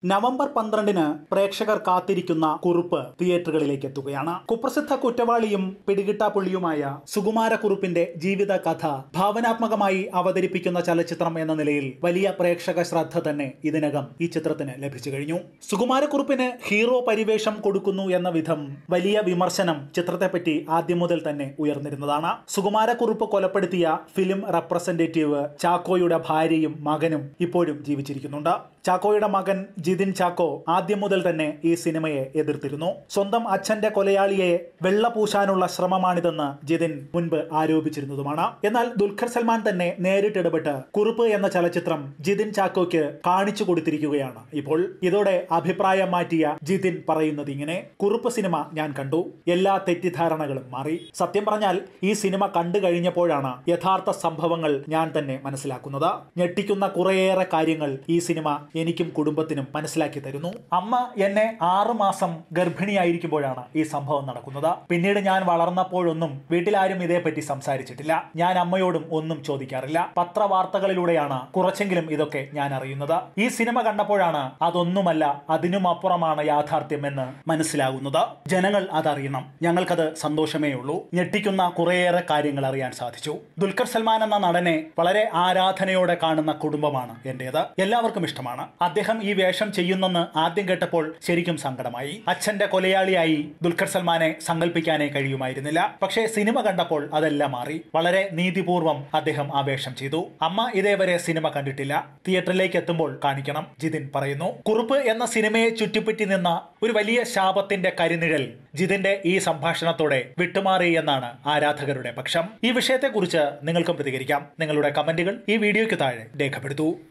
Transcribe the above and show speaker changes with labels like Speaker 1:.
Speaker 1: November പന്ത്രണ്ടിന് പ്രേക്ഷകർ കാത്തിരിക്കുന്ന കുറുപ്പ് തിയേറ്ററുകളിലേക്ക് എത്തുകയാണ് കുപ്രസിദ്ധ കുറ്റവാളിയും പിടികിട്ടാപ്പുള്ളിയുമായ സുകുമാരക്കുറുപ്പിന്റെ ജീവിത കഥ ഭാവനാത്മകമായി അവതരിപ്പിക്കുന്ന ചലച്ചിത്രം എന്ന നിലയിൽ വലിയ പ്രേക്ഷക ശ്രദ്ധ തന്നെ ഇതിനകം ഈ ചിത്രത്തിന് ലഭിച്ചു കഴിഞ്ഞു സുകുമാരക്കുറുപ്പിന് ഹീറോ പരിവേഷം കൊടുക്കുന്നു എന്ന വിധം വലിയ വിമർശനം ചിത്രത്തെപ്പറ്റി ആദ്യം മുതൽ തന്നെ ഉയർന്നിരുന്നതാണ് സുകുമാരക്കുറുപ്പ് കൊലപ്പെടുത്തിയ ഫിലിം റെപ്രസെന്റേറ്റീവ് ചാക്കോയുടെ ഭാര്യയും മകനും ഇപ്പോഴും ജീവിച്ചിരിക്കുന്നുണ്ട് ചാക്കോയുടെ മകൻ ജിതിൻ ചാക്കോ ആദ്യം മുതൽ തന്നെ ഈ സിനിമയെ എതിർത്തിരുന്നു സ്വന്തം അച്ഛന്റെ കൊലയാളിയെ വെള്ളപൂശാനുള്ള ശ്രമമാണിതെന്ന് ജിതിൻ മുൻപ് ആരോപിച്ചിരുന്നതുമാണ് എന്നാൽ ദുൽഖർ സൽമാൻ തന്നെ നേരിട്ടിടപെട്ട് കുറുപ്പ് എന്ന ചലച്ചിത്രം ജിതിൻ ചാക്കോയ്ക്ക് കാണിച്ചു കൊടുത്തിരിക്കുകയാണ് ഇപ്പോൾ ഇതോടെ അഭിപ്രായം മാറ്റിയ ജിതിൻ പറയുന്നത് ഇങ്ങനെ കുറുപ്പ് സിനിമ ഞാൻ കണ്ടു എല്ലാ തെറ്റിദ്ധാരണകളും മാറി സത്യം പറഞ്ഞാൽ ഈ സിനിമ കണ്ടു കഴിഞ്ഞപ്പോഴാണ് യഥാർത്ഥ സംഭവങ്ങൾ ഞാൻ തന്നെ മനസ്സിലാക്കുന്നത് ഞെട്ടിക്കുന്ന കുറേയേറെ കാര്യങ്ങൾ ഈ സിനിമ എനിക്കും കുടുംബത്തിനും മനസ്സിലാക്കി തരുന്നു അമ്മ എന്നെ ആറു മാസം ഗർഭിണിയായിരിക്കുമ്പോഴാണ് ഈ സംഭവം നടക്കുന്നത് പിന്നീട് ഞാൻ വളർന്നപ്പോഴൊന്നും വീട്ടിലാരും ഇതേപ്പറ്റി സംസാരിച്ചിട്ടില്ല ഞാൻ അമ്മയോടും ഒന്നും ചോദിക്കാറില്ല പത്രവാർത്തകളിലൂടെയാണ് കുറച്ചെങ്കിലും ഇതൊക്കെ ഞാൻ അറിയുന്നത് ഈ സിനിമ കണ്ടപ്പോഴാണ് അതൊന്നുമല്ല അതിനും അപ്പുറമാണ് യാഥാർത്ഥ്യം എന്ന് മനസ്സിലാകുന്നത് ജനങ്ങൾ അതറിയണം ഞങ്ങൾക്കത് സന്തോഷമേ ഉള്ളൂ ഞെട്ടിക്കുന്ന കുറേയേറെ കാര്യങ്ങൾ അറിയാൻ സാധിച്ചു ദുൽഖർ സൽമാൻ എന്ന നടനെ വളരെ ആരാധനയോടെ കാണുന്ന കുടുംബമാണ് എന്റേത് എല്ലാവർക്കും ഇഷ്ടമാണ് അദ്ദേഹം ഈ വേഷം ചെയ്യുന്നെന്ന് ആദ്യം കേട്ടപ്പോൾ ശരിക്കും സങ്കടമായി അച്ഛന്റെ കൊലയാളിയായി ദുൽഖർ സൽമാനെ സങ്കല്പിക്കാനേ കഴിയുമായിരുന്നില്ല പക്ഷേ സിനിമ കണ്ടപ്പോൾ അതെല്ലാം മാറി വളരെ നീതിപൂർവം അദ്ദേഹം ആ വേഷം ചെയ്തു അമ്മ ഇതേവരെ സിനിമ കണ്ടിട്ടില്ല തിയേറ്ററിലേക്ക് എത്തുമ്പോൾ കാണിക്കണം ജിതിൻ പറയുന്നു കുറുപ്പ് എന്ന സിനിമയെ ചുറ്റിപ്പറ്റി നിന്ന ഒരു വലിയ ശാപത്തിന്റെ കരിനിഴൽ ജിതിന്റെ ഈ സംഭാഷണത്തോടെ വിട്ടുമാറി എന്നാണ് ആരാധകരുടെ പക്ഷം ഈ വിഷയത്തെക്കുറിച്ച് നിങ്ങൾക്കും പ്രതികരിക്കാം നിങ്ങളുടെ കമന്റുകൾ ഈ വീഡിയോയ്ക്ക് താഴെ രേഖപ്പെടുത്തൂ